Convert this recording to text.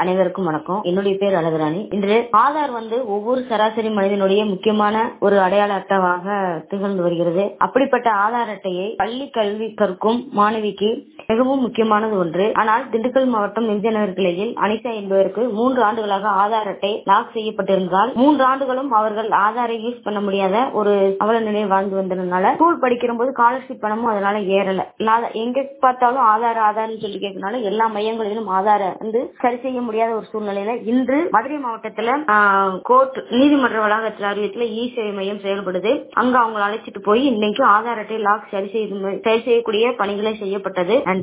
அனைவருக்கும் வணக்கம் என்னுடைய பேர் அழகுராணி இன்று ஆதார் வந்து ஒவ்வொரு சராசரி மனிதனுடைய முக்கியமான ஒரு அடையாள அட்டையாக திகழ்ந்து வருகிறது அப்படிப்பட்ட ஆதார் அட்டையை பள்ளி கல்வி கற்கும் மாணவிக்கு மிகவும் முக்கியமானது ஒன்று ஆனால் திண்டுக்கல் மாவட்டம் விருதுநகர் கிளையில் அனிதா என்பவருக்கு மூன்று ஆண்டுகளாக ஆதார் அட்டை லாக் செய்யப்பட்டிருந்தால் மூன்று ஆண்டுகளும் அவர்கள் ஆதாரை யூஸ் பண்ண முடியாத ஒரு அவல நிலையை வாழ்ந்து வந்ததுனால ஸ்கூல் படிக்கிற போது ஸ்காலர்ஷிப் பணமும் அதனால ஏறல இல்லாத- எங்க பார்த்தாலும் ஆதார் ஆதார்னு சொல்லி கேட்கறதுனால எல்லா மையங்களிலும் ஆதார வந்து சரி செய்ய முடியாத ஒரு சூழ்நிலையில இன்று மதுரை மாவட்டத்துல கோர்ட் நீதிமன்ற வளாகத்தில் அறிவியத்துல இ சேவை மையம் செயல்படுது அங்க அவங்க அழைச்சிட்டு போய் இன்னைக்கு ஆதார் அட்டை லாக் சரி செய்து சரி செய்யக்கூடிய பணிகளை செய்யப்பட்டது நன்றி